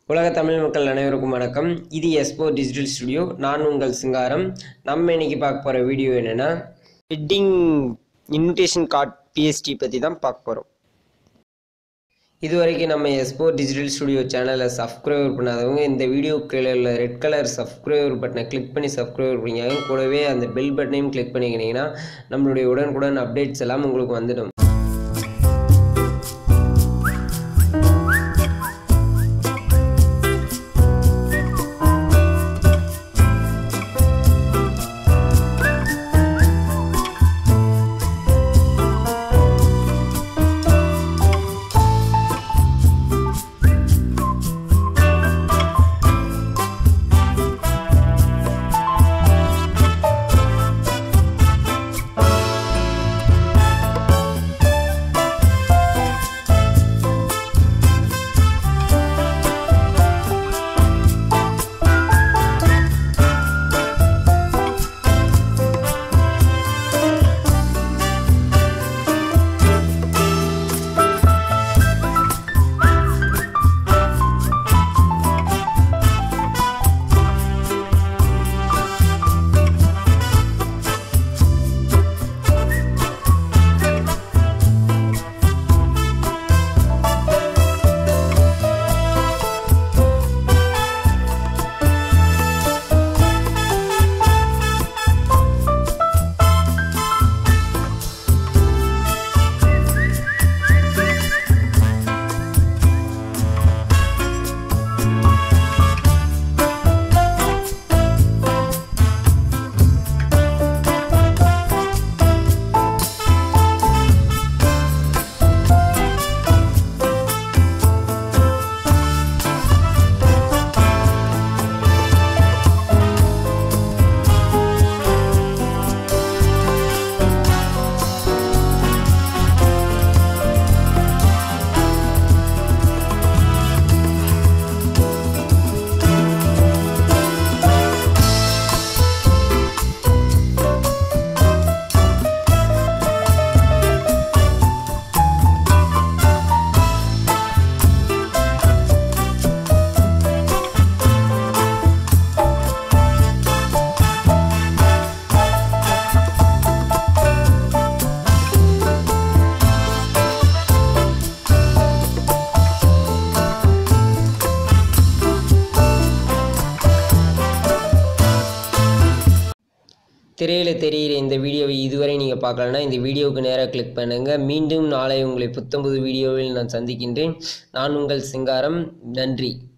உலக தமிழ் மக்கள் அனைவருக்கும் வணக்கம் இது எஸ்போ டிஜிட்டல் ஸ்டுடியோ நான் உங்கள் சிங்காரம் நம்ம இன்னைக்கு பார்க்க போகிற வீடியோ என்னென்னா வெட்டிங் இன்விடேஷன் கார்டு பிஎஸ்டி பற்றி தான் பார்க்க போகிறோம் இது வரைக்கும் நம்ம எஸ்போ டிஜிட்டல் ஸ்டுடியோ சேனலை சப்ஸ்கிரைபர் பண்ணாதவங்க இந்த வீடியோ கீழே உள்ள ரெட் கலர் சப்ஸ்கிரைபர் பட்டனை கிளிக் பண்ணி சப்ஸ்கிரைபர் பண்ணிக்காங்க கூடவே அந்த பெல் பட்டனையும் கிளிக் பண்ணிக்கினீங்கன்னா நம்மளுடைய உடனுக்குடன் அப்டேட்ஸ் எல்லாம் உங்களுக்கு வந்துடும் திரையில் தெரிகிற இந்த வீடியோவை இதுவரை நீங்கள் பார்க்கலன்னா இந்த வீடியோவுக்கு நேராக கிளிக் பண்ணுங்கள் மீண்டும் நாளை உங்களை புத்தம்புது வீடியோவில் நான் சந்திக்கின்றேன் நான் உங்கள் சிங்காரம் நன்றி